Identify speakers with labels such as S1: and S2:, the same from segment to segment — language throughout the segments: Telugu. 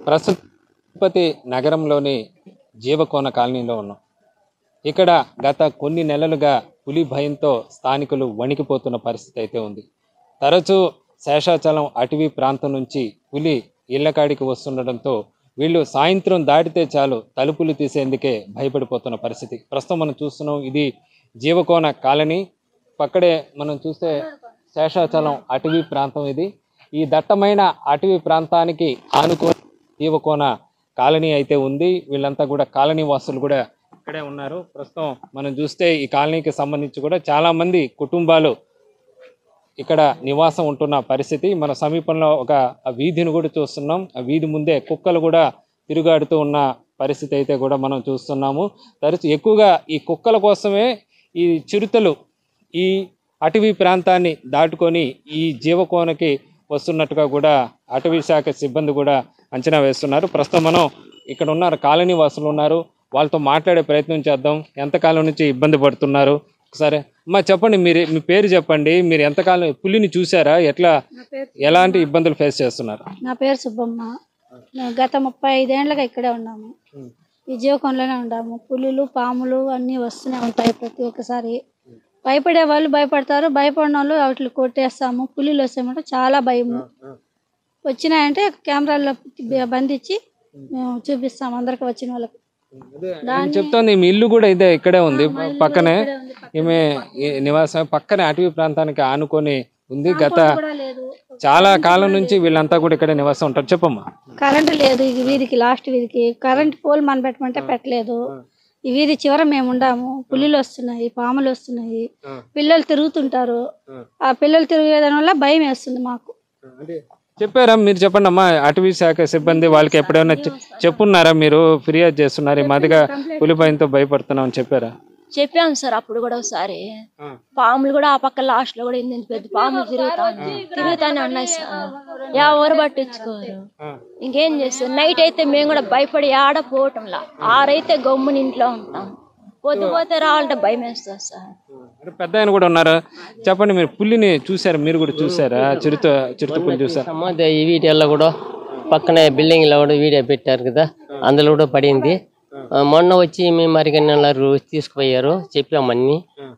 S1: ప్రస్తుత తిరుపతి నగరంలోని జీవకోన కాలనీలో ఉన్నాం ఇక్కడ గత కొన్ని నెలలుగా పులి భయంతో స్థానికులు వణికిపోతున్న పరిస్థితి అయితే ఉంది తరచూ శేషాచలం అటవీ ప్రాంతం నుంచి పులి ఇళ్లకాడికి వస్తుండటంతో వీళ్ళు సాయంత్రం దాటితే చాలు తలుపులు తీసేందుకే భయపడిపోతున్న పరిస్థితి ప్రస్తుతం మనం చూస్తున్నాం ఇది జీవకోన కాలనీ పక్కడే మనం చూస్తే శేషాచలం అటవీ ప్రాంతం ఇది ఈ దట్టమైన అటవీ ప్రాంతానికి ఆనుకొని జీవకోన కాలనీ అయితే ఉంది వీళ్ళంతా కూడా కాలనీ వాసులు కూడా ఇక్కడే ఉన్నారు ప్రస్తుతం మనం చూస్తే ఈ కాలనీకి సంబంధించి కూడా చాలా మంది కుటుంబాలు ఇక్కడ నివాసం ఉంటున్న పరిస్థితి మన సమీపంలో ఒక ఆ వీధిని కూడా చూస్తున్నాం ఆ వీధి ముందే కుక్కలు కూడా తిరుగాడుతూ ఉన్న పరిస్థితి అయితే కూడా మనం చూస్తున్నాము తరచు ఎక్కువగా ఈ కుక్కల కోసమే ఈ చిరుతలు ఈ అటవీ ప్రాంతాన్ని దాటుకొని ఈ జీవకోనకి వస్తున్నట్టుగా కూడా అటవీ శాఖ సిబ్బంది కూడా అంచనా వేస్తున్నారు ప్రస్తుతం మనం ఇక్కడ ఉన్నారు కాలనీ వాసులు ఉన్నారు వాళ్ళతో మాట్లాడే ప్రయత్నం చేద్దాం ఎంతకాలం నుంచి ఇబ్బంది పడుతున్నారు సరే అమ్మా చెప్పండి మీరు మీ పేరు చెప్పండి మీరు ఎంతకాలం పులిని చూసారా ఎట్లా
S2: నా పేరు
S1: ఎలాంటి ఇబ్బందులు ఫేస్ చేస్తున్నారు
S2: నా పేరు సుబ్బమ్మ మేము గత ముప్పై ఐదేళ్లుగా ఇక్కడే ఉన్నాము ఈ జీవకొండలోనే ఉన్నాము పులులు పాములు అన్నీ వస్తూనే ఉంటాయి ప్రతి ఒక్కసారి భయపడే వాళ్ళు భయపడతారు భయపడిన వాళ్ళు వాటిని కొట్టేస్తాము పులిలు వస్తామంటే చాలా భయము వచ్చినాయంటే కెమెరాల్లో బంధించి మేము చూపిస్తాం అందరికి వచ్చిన వాళ్ళకి
S1: నేను చెప్తోంది మీ ఇల్లు కూడా ఇదే ఇక్కడే ఉంది పక్కనే ఈమె ఈ నివాసం పక్కనే అటవీ ప్రాంతానికి ఆనుకొని ఉంది గత
S2: కూడా లేదు
S1: చాలా కాలం నుంచి వీళ్ళంతా కూడా ఇక్కడే నివాసం ఉంటారు చెప్పమ్మా
S2: కరెంట్ లేదు ఈ వీధికి లాస్ట్ వీధికి కరెంట్ పోల్ మన పెట్టమంటే పెట్టలేదు ఈ వీధి చివర మేము ఉండాము పులిలు వస్తున్నాయి పాములు వస్తున్నాయి పిల్లలు తిరుగుతుంటారు ఆ పిల్లలు తిరిగేదాని వల్ల భయం వేస్తుంది మాకు
S1: చెప్పారా మీరు చెప్పండి అమ్మా అటవీ శాఖ సిబ్బంది వాళ్ళకి ఎప్పుడైనా చె- చెప్పున్నారా మీరు ఫిర్యాదు చేస్తున్నారు ఈ మాదిగా పులి భయంతో భయపడుతున్నాం అని చెప్పారా
S3: చెప్పాం సార్ అప్పుడు కూడా ఒకసారి పాములు కూడా ఆ పక్క లాస్ట్ లో కూడా ఇంత ఇంత పెద్ద పాములు తిరుగుతాను తిరుగుతానే ఉన్నాయి సార్ ఎవరు పట్టించుకోరు ఇంకేం చేస్తారు నైట్ అయితే మేము కూడా భయపడి ఆడ పోవటంలా ఆరైతే గమ్మున ఇంట్లో ఉంటాం పొద్దుపోతే రావాలంటే భయం వేస్తుంది సార్
S1: అంటే పెద్ద ఆయన కూడా ఉన్నారు చెప్పండి మీరు పులిని చూసారా మీరు కూడా చూసారా చిరుత చిరుత పులి చూసారా
S4: సమాధి ఈ వీడియోలో కూడా పక్కనే బిల్డింగ్ లో కూడా వీడియో పెట్టారు కదా అందులో కూడా పడింది ఆ, మొన్న వచ్చి మేము మరిగన్నెలరు తీసుకుపోయారు చెప్పామన్ని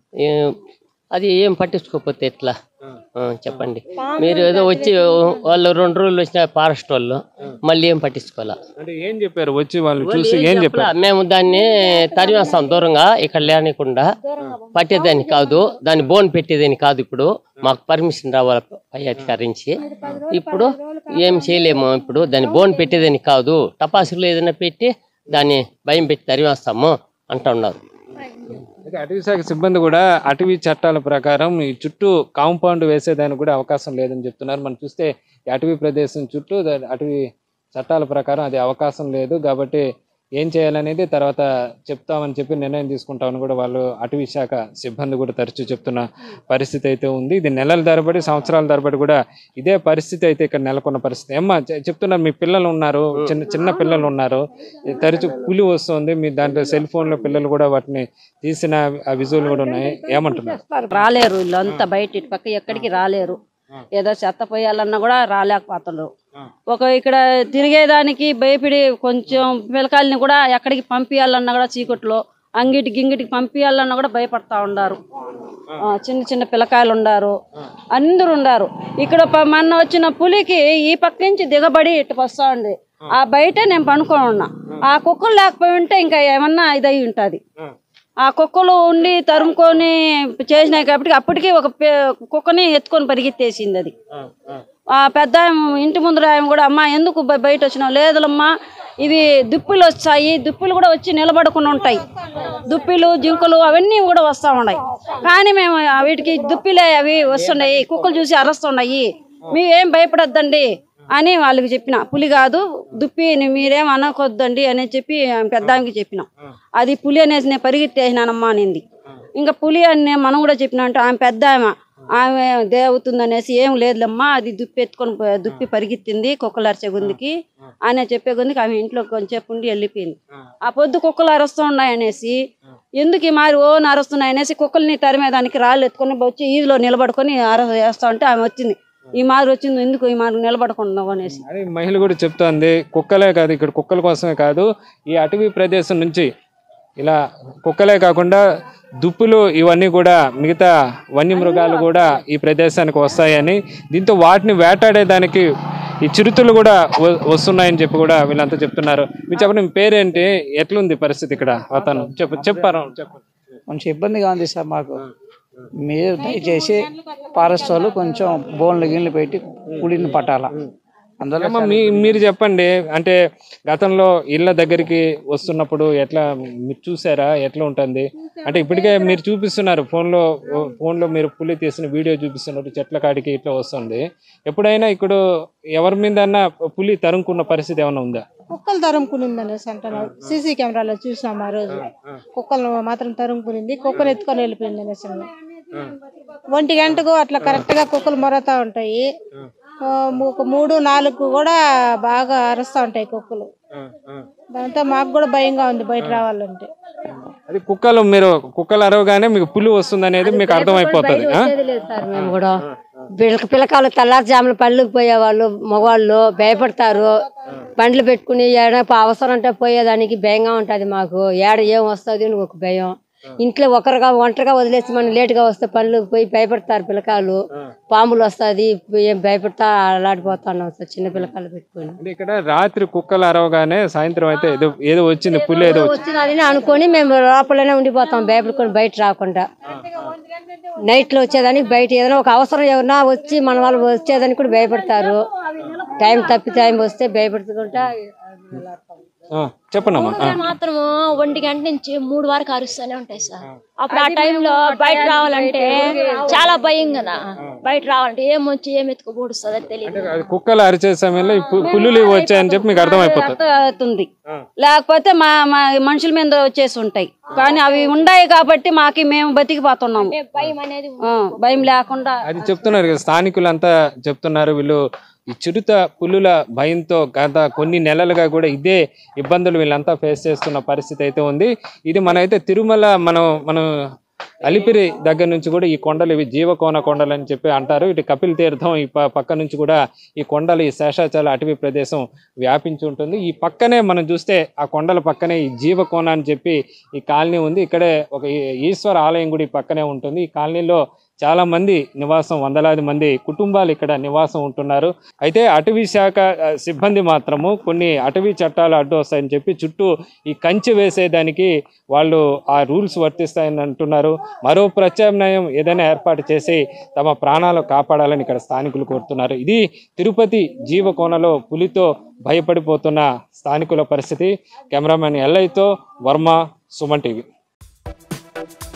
S4: ఏ- అది ఏం పట్టించుకోకపోతే ఎట్లా ఆ, చెప్పండి మీరు ఏదో వచ్చి వాళ్ళు రెండు రోజులు వచ్చిన ఫారెస్ట్ వాళ్ళు మళ్ళీ ఏం పట్టించుకోవాలా
S1: అంటే ఏం చెప్పారు వచ్చి వాళ్ళు చూసి ఏం చెప్పారు
S4: చెప్పలా, మేము దాన్ని తరివేస్తాం దూరంగా ఇక్కడ లేనికుండా పట్టేదాన్ని కాదు దాన్ని బోన్ పెట్టేదాన్ని కాదు ఇప్పుడు మాకు పర్మిషన్ రావాలి పై అధికారి నుంచి ఇప్పుడు ఏం చేయలేము ఇప్పుడు దాన్ని బోన్ పెట్టేదాన్ని కాదు టపాసులు ఏదైనా పెట్టి దాన్ని భయం పెట్టి తరివేస్తాము అంటా ఉన్నారు
S1: అయితే అటవీ శాఖ సిబ్బంది కూడా అటవీ చట్టాల ప్రకారం ఈ చుట్టూ కాంపౌండ్ వేసేదానికి కూడా అవకాశం లేదని చెప్తున్నారు మనం చూస్తే ఈ అటవీ ప్రదేశం చుట్టూ దా- అటవీ చట్టాల ప్రకారం అది అవకాశం లేదు కాబట్టి ఏం చేయాలనేది తర్వాత చెప్తామని చెప్పి నిర్ణయం తీసుకుంటామని కూడా వాళ్ళు అటవీ శాఖ సిబ్బంది కూడా తరచూ చెప్తున్న పరిస్థితి అయితే ఉంది ఇది నెలల తరబడి సంవత్సరాల తరబడి కూడా ఇదే పరిస్థితి అయితే ఇక్కడ నెలకొన్న పరిస్థితి ఏమ్మా చె- చెప్తున్నారు మీ పిల్లలు ఉన్నారు చిన్న చిన్న పిల్లలు ఉన్నారు ఈ తరచు పులి వస్తుంది మీ దాంట్లో సెల్ ఫోన్లో పిల్లలు కూడా వాటిని తీసిన ఆ విజువల్ కూడా ఉన్నాయి ఏమంటున్నారు
S5: రాలేరు వీళ్ళు అంతా బయట ఇటు పక్క ఎక్కడికి రాలేరు ఏదో చెత్త పోయాలన్నా కూడా రాలేకపోతున్నారు ఒక ఇక్కడ తిరిగేదానికి భయపడి కొంచెం పిల్లకాయలని కూడా ఎక్కడికి పంపించాలన్నా కూడా చీకట్లో అంగిటి గింగిటికి పంపించాలన్నా కూడా భయపడతా ఉన్నారు ఆ, చిన్న చిన్న పిల్లకాయలు ఉండారు అందరూ ఉండారు ఇక్కడ ప- మొన్న వచ్చిన పులికి ఈ పక్క నుంచి దిగబడి ఇటు వస్తా ఉంది ఆ బయట నేను పనుకొని ఉన్నా ఆ కుక్కలు లేకపోయి ఉంటే ఇంకా ఏమన్నా ఇదై ఉంటుంది ఆ కుక్కలు ఉండి తరుముకొని చేసినాయి కాబట్టి అప్పటికి ఒక పే- కుక్కని ఎత్తుకొని పరిగెత్తేసింది అది ఆ పెద్ద ఆమె ఇంటి ముందర ఆమె కూడా అమ్మ ఎందుకు బ- బయట వచ్చినావు లేదులమ్మా ఇవి దుప్పిలు వచ్చాయి దుప్పిలు కూడా వచ్చి నిలబడుకుని ఉంటాయి దుప్పిలు జింకలు అవన్నీ కూడా వస్తూ ఉన్నాయి కానీ మేము ఆ వీటికి దుప్పిలే అవి వస్తున్నాయి కుక్కలు చూసి అరస్తున్నాయి మీరేం భయపడొద్దండి అని వాళ్ళకి చెప్పిన పులి కాదు దుప్పి ని- మీరేం అనకొద్దండి అని చెప్పి ఆమె పెద్ద ఆమెకి చెప్పినాం అది పులి అనేసి నేను పరిగెత్తేసినానమ్మా అనింది ఇంకా పులి అని నేను మనం కూడా చెప్పినా అంటే ఆమె పెద్ద ఆమె ఆమె దేవుతుంది అనేసి ఏం లేదులమ్మా అది దుప్పి ఎత్తుకొని పో- దుప్పి పరిగెత్తింది కుక్కలు అరిచే గుందికి అని చెప్పే గుందికి ఆమె ఇంట్లో కొంచెంసేపు ఉండి వెళ్ళిపోయింది ఆ పొద్దు కుక్కలు అరుస్తూ ఉన్నాయి అనేసి ఎందుకు ఈ మారి ఓ అరుస్తున్నాయి అనేసి కుక్కల్ని తరిమేదానికి రాళ్ళు ఎత్తుకొని వచ్చి ఈదిలో నిలబడుకొని అర వేస్తా ఉంటే ఆమె వచ్చింది ఈ మాదిరి వచ్చింది ఎందుకు ఈ మాదిరి నిలబడకుండా అనేసి
S1: అని మహిళ కూడా చెప్తోంది కుక్కలే కాదు ఇక్కడ కుక్కల కోసమే కాదు ఈ అటవీ ప్రదేశం నుంచి ఇలా కుక్కలే కాకుండా దుప్పులు ఇవన్నీ కూడా మిగతా వన్యమృగాలు కూడా ఈ ప్రదేశానికి వస్తాయని దీంతో వాటిని వేటాడేదానికి ఈ చిరుతలు కూడా వ- వస్తున్నాయని చెప్పి కూడా వీళ్ళంతా చెప్తున్నారు మీరు చెప్పండి మీ పేరేంటి ఎట్లుంది పరిస్థితి ఇక్కడ వాతావరణం చెప్పు చెప్పారు చెప్పండి
S6: కొంచెం ఇబ్బందిగా ఉంది సార్ మాకు మీరు దయచేసి ఫారెస్ట్ వాళ్ళు కొంచెం బోన్లు గిన్నెలు పెట్టి పులిని పట్టాల అందువల్ల
S1: ఏమ్మా, మీ మీరు చెప్పండి అంటే గతంలో ఇళ్ళ దగ్గరికి వస్తున్నప్పుడు ఎట్లా మీరు చూసారా ఎట్లా ఉంటుంది అంటే ఇప్పటికే మీరు చూపిస్తున్నారు ఫోన్లో ఫోన్లో మీరు పులి తీసిన వీడియో చూపిస్తున్నారు చెట్ల కాడికి ఇట్లా వస్తుంది ఎప్పుడైనా ఇక్కడ ఎవరి మీద పులి తరుముకున్న పరిస్థితి ఏమైనా ఉందా
S7: కుక్కలు తరుముకునింది అనేసి అంటున్నారు సీసీ కెమెరాలో చూసాం ఆ రోజు కుక్కలు మాత్రం తరుముకునింది కుక్కలు ఎత్తుకొని వెళ్ళిపోయింది అనేసి అన్నారు. ఒంటి గంటకు అట్లా కరెక్ట్ గా కుక్కలు మొరతా ఉంటాయి ఆ, ఒక మూడు నాలుగు కూడా బాగా అరుస్తూ ఉంటాయి కుక్కలు దాంతో మాకు కూడా భయంగా ఉంది బయట రావాలంటే
S1: అది కుక్కలు మీరు కుక్కలు అరవగానే మీకు పులి వస్తుంది అనేది మీకు అర్థమైపోతుంది ఆ?
S8: వచ్చేది లేదు సార్ మేము కూడా పిల్లక పిల్లకాయలు తెల్లారుజామున పళ్ళుకి పోయేవాళ్ళు మగవాళ్ళు భయపడతారు బండ్లు పెట్టుకుని ఏడ అవసరం అంటే పోయేదానికి భయంగా ఉంటది మాకు ఏడ ఏం వస్తుంది అని ఒక భయం ఇంట్లో ఒకరుగా ఒంటరిగా వదిలేసి మనం లేటుగా వస్తే పనులు పోయి భయపడతారు పిల్లకాయలు పాములు వస్తుంది ఏం భయపడతా అలాడిపోతున్నాం సార్ చిన్న పిల్లకాయలు పెట్టుకొని
S1: అంటే ఇక్కడ రాత్రి కుక్కలు అరవగానే సాయంత్రం అయితే ఏదో ఏదో వచ్చింది పులి ఏదో వచ్చింది
S8: వచ్చినదని అనుకొని మేము లోపలనే ఉండిపోతాం భయపడుకొని బయట రాకుండా నైట్ లో వచ్చేదానికి బయట ఏదైనా ఒక అవసరం ఎవరన్నా వచ్చి మన వాళ్ళు వచ్చేదానికి కూడా భయపడతారు టైం తప్పి టైం వస్తే భయపడుతుంటా
S1: ఆ, చెప్పండమ్మా ఆ.
S3: మాత్రము ఒంటి గంట నుంచి మూడు వరకు అరుస్తూనే ఉంటాయి సార్ అప్పుడు ఆ టైంలో బయట రావాలంటే చాలా భయం కదా బయట రావాలంటే ఏం వచ్చి ఏం ఎత్తుకు పూడుస్తుందో తెలియదు
S1: అంటే అది కుక్కలు అరిచే సమయంలో ఈ పు- పులులు ఇవి వచ్చాయని చెప్పి మీకు అర్థమైపోతుంది
S5: అవుతుంది లేకపోతే మా మా మనుషుల మీద వచ్చేసి ఉంటాయి కానీ అవి ఉన్నాయి కాబట్టి మాకి మేము బతికిపోతున్నాము
S3: భయం అనేది
S5: ఆ, భయం లేకుండా
S1: అది చెప్తున్నారు కదా స్థానికులంతా చెప్తున్నారు వీళ్ళు ఈ చిరుత పులుల భయంతో గత కొన్ని నెలలుగా కూడా ఇదే ఇబ్బందులు వీళ్ళంతా ఫేస్ చేస్తున్న పరిస్థితి అయితే ఉంది ఇది మన అయితే తిరుమల మనం మనం అలిపిరి దగ్గర నుంచి కూడా ఈ కొండలు ఇవి జీవకోన కొండలు అని చెప్పి అంటారు ఇటు కపిల్ తీర్థం ఈ ప- పక్క నుంచి కూడా ఈ కొండలు ఈ శేషాచల అటవీ ప్రదేశం వ్యాపించి ఉంటుంది ఈ పక్కనే మనం చూస్తే ఆ కొండల పక్కనే ఈ జీవకోన అని చెప్పి ఈ కాలనీ ఉంది ఇక్కడే ఒక ఈ- ఈశ్వర ఆలయం కూడా ఈ పక్కనే ఉంటుంది ఈ కాలనీలో చాలా మంది నివాసం వందలాది మంది కుటుంబాలు ఇక్కడ నివాసం ఉంటున్నారు అయితే అటవీ శాఖ ఆ, సిబ్బంది మాత్రము కొన్ని అటవీ చట్టాలు అడ్డు వస్తాయని చెప్పి చుట్టూ ఈ కంచె వేసేదానికి వాళ్ళు ఆ రూల్స్ వర్తిస్తాయని అంటున్నారు మరో ప్రత్యామ్నాయం ఏదైనా ఏర్పాటు చేసి తమ ప్రాణాలు కాపాడాలని ఇక్కడ స్థానికులు కోరుతున్నారు ఇది తిరుపతి జీవకోనలో పులితో భయపడిపోతున్న స్థానికుల పరిస్థితి కెమెరామెన్ ఎల్ఐతో వర్మ సుమన్ టీవీ